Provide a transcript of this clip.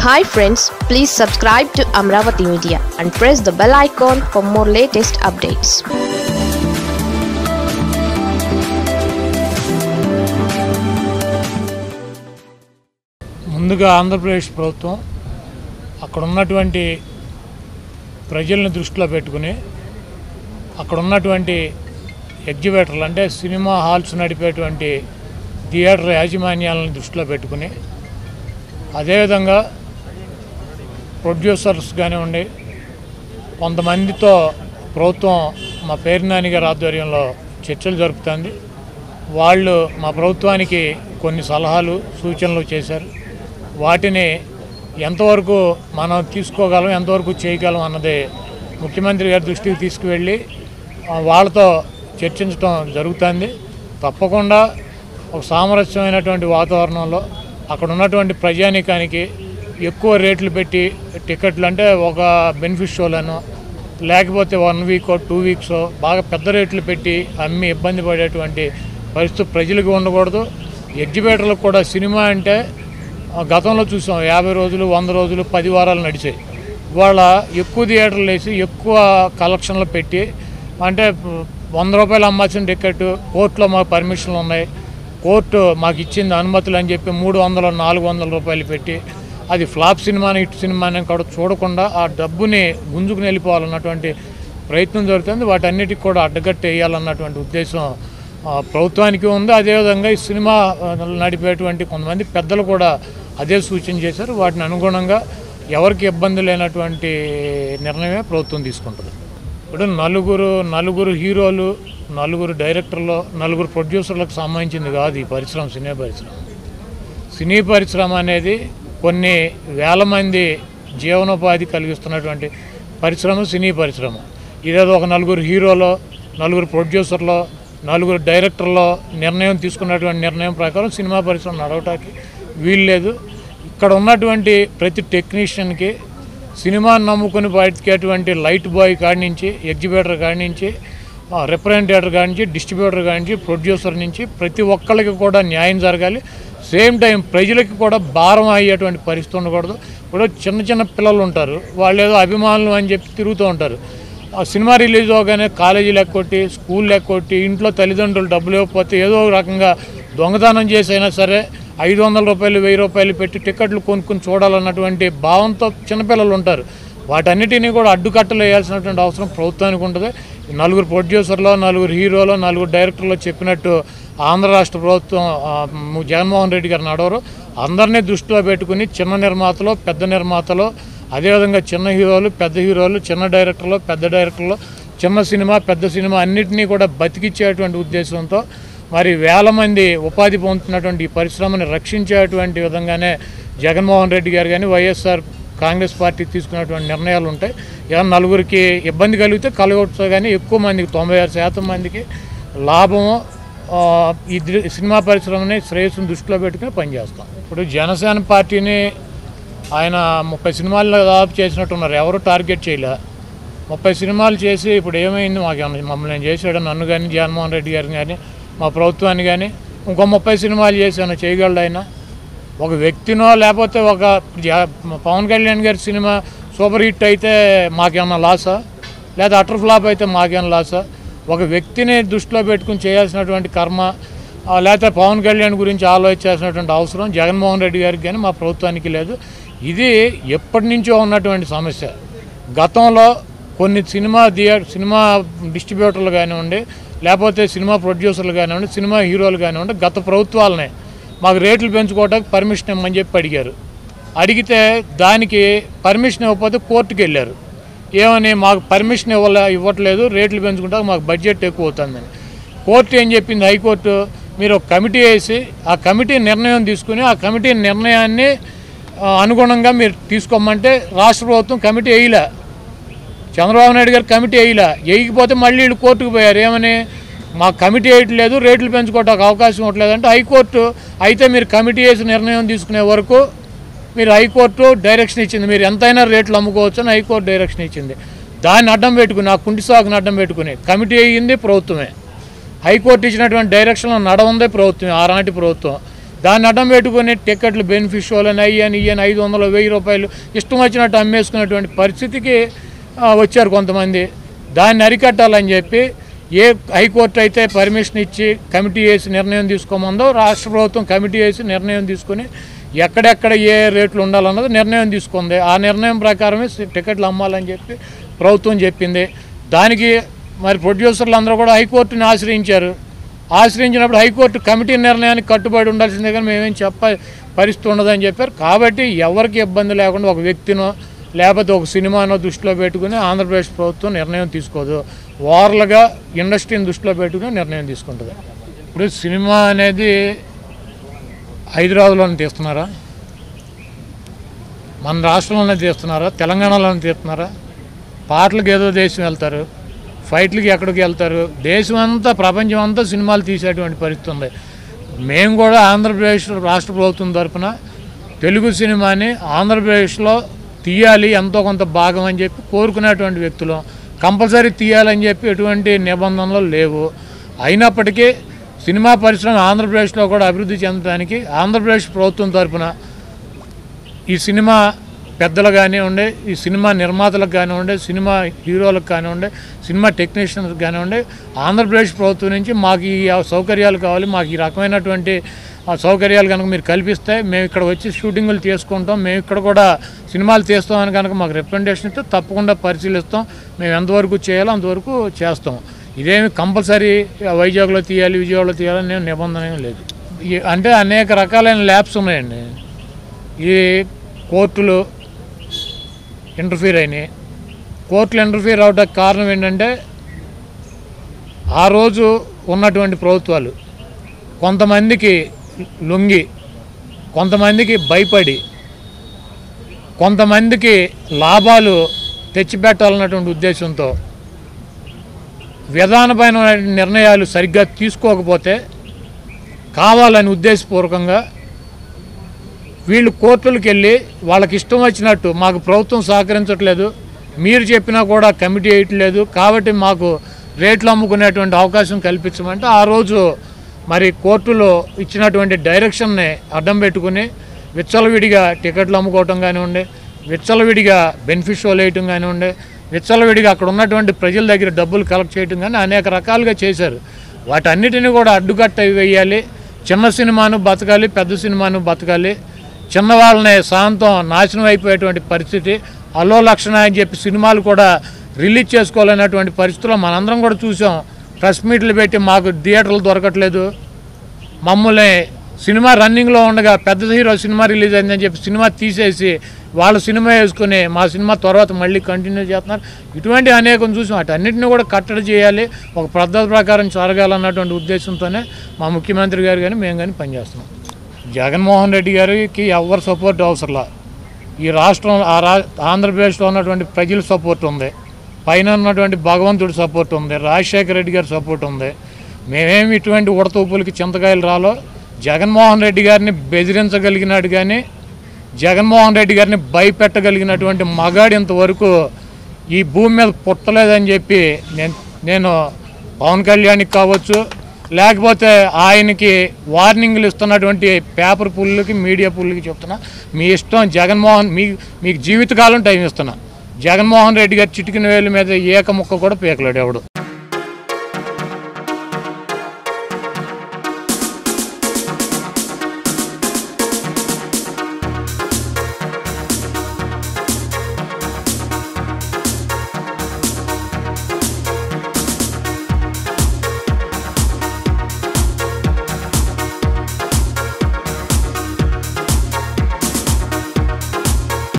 hi friends please subscribe to Amaravati media and press the bell icon for more latest updates ముందుగా ఆంధ్రప్రదేశ్ ప్రభుత్వం అక్కడ ఉన్నటువంటి ప్రజల్ని దృష్టిలో పెట్టుకుని అక్కడ ఉన్నటువంటి ఎగ్జిబిటర్లు అంటే సినిమా హాల్స్ నడిపేటువంటి థియేటర్ యాజమాన్యాలను దృష్టిలో పెట్టుకుని అదేవిధంగా ప్రొడ్యూసర్స్ కానివ్వండి కొంతమందితో ప్రభుత్వం మా పేరునాని గారి ఆధ్వర్యంలో చర్చలు జరుపుతుంది వాళ్ళు మా ప్రభుత్వానికి కొన్ని సలహాలు సూచనలు చేశారు వాటిని ఎంతవరకు మనం తీసుకోగలం ఎంతవరకు చేయగలం అన్నది ముఖ్యమంత్రి గారి దృష్టికి తీసుకువెళ్ళి ఆ, వాళ్ళతో చర్చించడం జరుగుతుంది తప్పకుండా ఒక సామరస్యమైనటువంటి వాతావరణంలో అక్కడ ఉన్నటువంటి ప్రజానీకానికి ఎక్కువ రేట్లు పెట్టి టికెట్లు అంటే ఒక బెనిఫిట్ షోలను లేకపోతే వన్ వీక్ టూ వీక్స్ బాగా పెద్ద రేట్లు పెట్టి అమ్మి ఇబ్బంది పడేటువంటి పరిస్థితి ప్రజలకు ఉండకూడదు ఎగ్జిబిటర్లకు కూడా సినిమా అంటే ఆ, గతంలో చూసాం యాభై రోజులు వంద రోజులు పది వారాలు నడిచాయి ఇవాళ ఎక్కువ థియేటర్లు వేసి ఎక్కువ కలెక్షన్లు పెట్టి అంటే మ్, వంద రూపాయలు అమ్మాల్సిన టికెట్ కోర్టులో మాకు పర్మిషన్లు ఉన్నాయి కోర్టు మాకు ఇచ్చింది అనుమతులు అని చెప్పి మూడు వందలు నాలుగు వందల రూపాయలు పెట్టి అది ఫ్లాప్ సినిమాని హిట్ సినిమాని కూడా చూడకుండా ఆ డబ్బుని గుంజుకుని వెళ్ళిపోవాలన్నటువంటి ప్రయత్నం జరుగుతుంది వాటన్నిటికి కూడా అడ్డగట్టు వేయాలన్నటువంటి ఉద్దేశం ఆ, ప్రభుత్వానికి ఉంది అదేవిధంగా ఈ సినిమా ఆ, నడిపేటువంటి కొంతమంది పెద్దలు కూడా అదే సూచన చేశారు వాటిని అనుగుణంగా ఎవరికి ఇబ్బంది లేనటువంటి నిర్ణయమే ప్రభుత్వం తీసుకుంటుంది ఇప్పుడు నలుగురు నలుగురు హీరోలు నలుగురు డైరెక్టర్లు నలుగురు ప్రొడ్యూసర్లకు సంబంధించింది కాదు ఈ పరిశ్రమ సినీ పరిశ్రమ సినీ పరిశ్రమ అనేది కొన్ని వేల మంది జీవనోపాధి కలిగిస్తున్నటువంటి పరిశ్రమ సినీ పరిశ్రమ ఇదేదో ఒక నలుగురు హీరోలో నలుగురు ప్రొడ్యూసర్లో నలుగురు డైరెక్టర్లో నిర్ణయం తీసుకున్నటువంటి నిర్ణయం ప్రకారం సినిమా పరిశ్రమ నడవటానికి వీల్లేదు ఇక్కడ ఉన్నటువంటి ప్రతి టెక్నీషియన్కి సినిమాని నమ్ముకుని బతికేటువంటి లైట్ బాయ్ కాడి నుంచి ఎగ్జిబిటర్ కాడి నుంచి రిప్రజెంటేటర్ కాడి నుంచి డిస్ట్రిబ్యూటర్ కాడి నుంచి ప్రొడ్యూసర్ నుంచి ప్రతి ఒక్కళ్ళకి కూడా న్యాయం జరగాలి సేమ్ టైం ప్రజలకి కూడా భారం అయ్యేటువంటి పరిస్థితి ఉండకూడదు ఇప్పుడు చిన్న చిన్న పిల్లలు ఉంటారు వాళ్ళు ఏదో అభిమానులు అని చెప్పి తిరుగుతూ ఉంటారు ఆ సినిమా రిలీజ్ అవగానే కాలేజీ లెక్కొట్టి స్కూల్ లెక్కొట్టి ఇంట్లో తల్లిదండ్రులు డబ్బులు ఇవ్వకపోతే ఏదో ఒక రకంగా దొంగతనం చేసైనా సరే ఐదు వందల రూపాయలు వెయ్యి రూపాయలు పెట్టి టికెట్లు కొనుక్కుని చూడాలన్నటువంటి భావంతో చిన్నపిల్లలు ఉంటారు వాటన్నిటినీ కూడా అడ్డుకట్టలు వేయాల్సినటువంటి అవసరం ప్రభుత్వానికి ఉంటుంది ఈ నలుగురు ప్రొడ్యూసర్లో నలుగురు హీరోలో నలుగురు డైరెక్టర్లో చెప్పినట్టు ఆంధ్ర రాష్ట్ర ప్రభుత్వం ఆ, ము- జగన్మోహన్ రెడ్డి గారు నడవరు అందరినీ దృష్టిలో పెట్టుకుని చిన్న నిర్మాతలు పెద్ద నిర్మాతలు అదేవిధంగా చిన్న హీరోలు పెద్ద హీరోలు చిన్న డైరెక్టర్లు పెద్ద డైరెక్టర్లు చిన్న సినిమా పెద్ద సినిమా అన్నిటినీ కూడా బతికిచ్చేటువంటి ఉద్దేశంతో మరి వేల మంది ఉపాధి పొందుతున్నటువంటి ఈ పరిశ్రమని రక్షించేటువంటి విధంగానే జగన్మోహన్ రెడ్డి గారు కానీ వైఎస్ఆర్ కాంగ్రెస్ పార్టీ తీసుకున్నటువంటి నిర్ణయాలు ఉంటాయి ఏమన్నా నలుగురికి ఇబ్బంది కలిగితే కలగొచ్చు కానీ ఎక్కువ మందికి తొంభై ఆరు శాతం మందికి లాభము ఆ, ఈ దృ- సినిమా పరిశ్రమని శ్రేయస్సును దృష్టిలో పెట్టుకుని పనిచేస్తాం ఇప్పుడు జనసేన పార్టీని ఆయన ముప్పై సినిమాల్లో దాదాపు చేసినట్టున్నారు ఎవరు టార్గెట్ చేయలే ముప్పై సినిమాలు చేసి ఇప్పుడు ఏమైంది మాకు ఏమన్నా మమ్మల్ని చేశాడు నన్ను కానీ జగన్మోహన్ రెడ్డి గారిని కానీ మా ప్రభుత్వాన్ని కానీ ఇంకో ముప్పై సినిమాలు చేశాను చేయగలడు ఆయన ఒక వ్యక్తినో లేకపోతే ఒక జ- పవన్ కళ్యాణ్ గారి సినిమా సూపర్ హిట్ అయితే మాకేమన్నా లాసా లేదా అటర్ ఫ్లాప్ అయితే మాకేమన్నా లాసా ఒక వ్యక్తిని దృష్టిలో పెట్టుకుని చేయాల్సినటువంటి కర్మ ఆ, లేకపోతే పవన్ కళ్యాణ్ గురించి ఆలోచించాల్సినటువంటి అవసరం జగన్మోహన్ రెడ్డి గారికి కానీ మా ప్రభుత్వానికి లేదు ఇది ఎప్పటి నుంచో ఉన్నటువంటి సమస్య గతంలో కొన్ని సినిమా థియేటర్ సినిమా డిస్ట్రిబ్యూటర్లు కానివ్వండి లేకపోతే సినిమా ప్రొడ్యూసర్లు కానివ్వండి సినిమా హీరోలు కానివ్వండి గత ప్రభుత్వాలనే మాకు రేట్లు పెంచుకోవడానికి పర్మిషన్ ఇవ్వమని చెప్పి అడిగారు అడిగితే దానికి పర్మిషన్ ఇవ్వకపోతే కోర్టుకు వెళ్ళారు ఏమని మాకు పర్మిషన్ ఇవ్వలే ఇవ్వట్లేదు రేట్లు పెంచుకుంటే మాకు బడ్జెట్ ఎక్కువ అవుతుందని కోర్టు ఏం చెప్పింది హైకోర్టు మీరు ఒక కమిటీ వేసి ఆ కమిటీ నిర్ణయం తీసుకుని ఆ కమిటీ నిర్ణయాన్ని ఆ, అనుగుణంగా మీరు తీసుకోమంటే రాష్ట్ర ప్రభుత్వం కమిటీ వేయలే చంద్రబాబు నాయుడు గారు కమిటీ వేయలే వేయకపోతే మళ్ళీ వీళ్ళు కోర్టుకు పోయారు ఏమని మా కమిటీ వేయట్లేదు రేట్లు పెంచుకోవడానికి అవకాశం ఇవ్వట్లేదు అంటే హైకోర్టు అయితే మీరు కమిటీ వేసి నిర్ణయం తీసుకునే వరకు మీరు హైకోర్టు డైరెక్షన్ ఇచ్చింది మీరు ఎంతైనా రేట్లు అమ్ముకోవచ్చు అని హైకోర్టు డైరెక్షన్ ఇచ్చింది దాన్ని అడ్డం పెట్టుకుని ఆ కుంటి సాగుని అడ్డం పెట్టుకుని కమిటీ అయ్యింది ప్రభుత్వమే హైకోర్టు ఇచ్చినటువంటి డైరెక్షన్లో నడవందే ప్రభుత్వం ఆనాటి ప్రభుత్వం దాన్ని అడ్డం పెట్టుకొని టికెట్లు బెనిఫిషియల్ అని అయ్యని ఇయ్యని ఐదు వందలు వెయ్యి రూపాయలు ఇష్టం వచ్చినట్టు అమ్మేసుకునేటువంటి పరిస్థితికి ఆ, వచ్చారు కొంతమంది దాన్ని అరికట్టాలని చెప్పి ఏ హైకోర్టు అయితే పర్మిషన్ ఇచ్చి కమిటీ వేసి నిర్ణయం తీసుకోమందో రాష్ట్ర ప్రభుత్వం కమిటీ వేసి నిర్ణయం తీసుకొని ఎక్కడెక్కడ ఏ రేట్లు ఉండాలన్నది నిర్ణయం తీసుకుంది ఆ నిర్ణయం ప్రకారమే సి- టికెట్లు అమ్మాలని చెప్పి ప్రభుత్వం చెప్పింది దానికి మరి ప్రొడ్యూసర్లు అందరూ కూడా హైకోర్టుని ఆశ్రయించారు ఆశ్రయించినప్పుడు హైకోర్టు కమిటీ నిర్ణయానికి కట్టుబడి ఉండాల్సిందే కానీ మేమేం చెప్ప పరిస్థితి ఉండదని చెప్పారు కాబట్టి ఎవరికి ఇబ్బంది లేకుండా ఒక వ్యక్తినో లేకపోతే ఒక సినిమానో దృష్టిలో పెట్టుకుని ఆంధ్రప్రదేశ్ ప్రభుత్వం నిర్ణయం తీసుకోదు ఓవర్లుగా ఇండస్ట్రీని దృష్టిలో పెట్టుకుని నిర్ణయం తీసుకుంటుంది ఇప్పుడు సినిమా అనేది హైదరాబాద్లోనే తీస్తున్నారా మన రాష్ట్రంలోనే తీస్తున్నారా తెలంగాణలోనే తీస్తున్నారా పాటలకు ఏదో దేశం వెళ్తారు ఫైట్లకి ఎక్కడికి వెళ్తారు దేశం అంతా ప్రపంచం అంతా సినిమాలు తీసేటువంటి పరిస్థితి ఉంది మేము కూడా ఆంధ్రప్రదేశ్ రాష్ట్ర ప్రభుత్వం తరఫున తెలుగు సినిమాని ఆంధ్రప్రదేశ్లో తీయాలి ఎంతో కొంత భాగం అని చెప్పి కోరుకునేటువంటి వ్యక్తులు కంపల్సరీ తీయాలని చెప్పి ఎటువంటి నిబంధనలు లేవు అయినప్పటికీ సినిమా పరిశ్రమ ఆంధ్రప్రదేశ్లో కూడా అభివృద్ధి చెందడానికి ఆంధ్రప్రదేశ్ ప్రభుత్వం తరఫున ఈ సినిమా పెద్దలు కానివ్వండి ఈ సినిమా నిర్మాతలకు కానివ్వండి సినిమా హీరోలకు కానివ్వండి సినిమా టెక్నీషియన్స్ కానివ్వండి ఆంధ్రప్రదేశ్ ప్రభుత్వం నుంచి మాకు ఈ సౌకర్యాలు కావాలి మాకు ఈ రకమైనటువంటి ఆ సౌకర్యాలు కనుక మీరు కల్పిస్తే మేము ఇక్కడ వచ్చి షూటింగులు చేసుకుంటాం మేము ఇక్కడ కూడా సినిమాలు తీస్తామని కనుక మాకు రికమెండేషన్ ఇస్తే తప్పకుండా పరిశీలిస్తాం మేము ఎంతవరకు చేయాలో అంతవరకు చేస్తాం ఇదేమి కంపల్సరీ వైజాగ్లో తీయాలి విజయవాడలో తీయాలని నేను నిబంధన ఏం లేదు ఈ- అంటే అనేక రకాలైన ల్యాబ్స్ ఉన్నాయండి ఈ కోర్టులు ఇంటర్ఫీర్ అయినాయి కోర్టులు ఇంటర్ఫీర్ అవడానికి కారణం ఏంటంటే ఆ రోజు ఉన్నటువంటి ప్రభుత్వాలు కొంతమందికి లొంగి కొంతమందికి భయపడి కొంతమందికి లాభాలు తెచ్చిపెట్టాలన్నటువంటి ఉద్దేశంతో విధానపైన నిర్ణయాలు సరిగ్గా తీసుకోకపోతే కావాలని ఉద్దేశపూర్వకంగా వీళ్ళు కోర్టులకు వెళ్ళి వాళ్ళకి ఇష్టం వచ్చినట్టు మాకు ప్రభుత్వం సహకరించట్లేదు మీరు చెప్పినా కూడా కమిటీ వేయట్లేదు కాబట్టి మాకు రేట్లు అమ్ముకునేటువంటి అవకాశం కల్పించమంటే ఆ రోజు మరి కోర్టులో ఇచ్చినటువంటి డైరెక్షన్ని అడ్డం పెట్టుకుని విచ్చలవిడిగా టికెట్లు అమ్ముకోవటం కానివ్వండి విచ్చలవిడిగా బెనిఫిషియల్ వేయటం కానివ్వండి విచ్చలవిడిగా అక్కడ ఉన్నటువంటి ప్రజల దగ్గర డబ్బులు కలెక్ట్ చేయటం కానీ అనేక రకాలుగా చేశారు వాటన్నిటిని కూడా అడ్డుకట్ట వేయాలి చిన్న సినిమాను బతకాలి పెద్ద సినిమాను బతకాలి చిన్నవాళ్ళని శాంతం నాశనం అయిపోయేటువంటి పరిస్థితి అల్లో లక్షణ అని చెప్పి సినిమాలు కూడా రిలీజ్ చేసుకోవాలనేటువంటి పరిస్థితిలో మనందరం కూడా చూసాం ప్రెస్ మీట్లు పెట్టి మాకు థియేటర్లు దొరకట్లేదు మమ్మల్ని సినిమా రన్నింగ్లో ఉండగా పెద్ద హీరో సినిమా రిలీజ్ అయిందని చెప్పి సినిమా తీసేసి వాళ్ళ సినిమా వేసుకుని మా సినిమా తర్వాత మళ్ళీ కంటిన్యూ చేస్తున్నారు ఇటువంటి అనేకం చూసాం అటన్నిటిని కూడా కట్టడి చేయాలి ఒక పద్ధతి ప్రకారం జరగాలన్నటువంటి ఉద్దేశంతోనే మా ముఖ్యమంత్రి గారు కానీ మేము కానీ పనిచేస్తున్నాం జగన్మోహన్ రెడ్డి గారికి ఎవరు సపోర్ట్ అవసరంలా ఈ రాష్ట్రం ఆ రా ఆంధ్రప్రదేశ్లో ఉన్నటువంటి ప్రజల సపోర్ట్ ఉంది పైన ఉన్నటువంటి భగవంతుడి సపోర్ట్ ఉంది రాజశేఖర రెడ్డి గారి సపోర్ట్ ఉంది మేమేమి ఇటువంటి ఉడతూపులకి చింతకాయలు రాలో జగన్మోహన్ రెడ్డి గారిని బెదిరించగలిగినాడు కానీ జగన్మోహన్ రెడ్డి గారిని భయపెట్టగలిగినటువంటి మగాడు ఇంతవరకు ఈ భూమి మీద పుట్టలేదని చెప్పి నేను నేను పవన్ కళ్యాణ్కి కావచ్చు లేకపోతే ఆయనకి వార్నింగ్లు ఇస్తున్నటువంటి పేపర్ పుల్లుకి మీడియా పుల్లుకి చెప్తున్నా మీ ఇష్టం జగన్మోహన్ మీ మీకు జీవితకాలం టైం ఇస్తున్నా జగన్మోహన్ రెడ్డి గారి చిటికిన వేలు మీద ఏక ముక్క కూడా పీకలేడు ఎవడు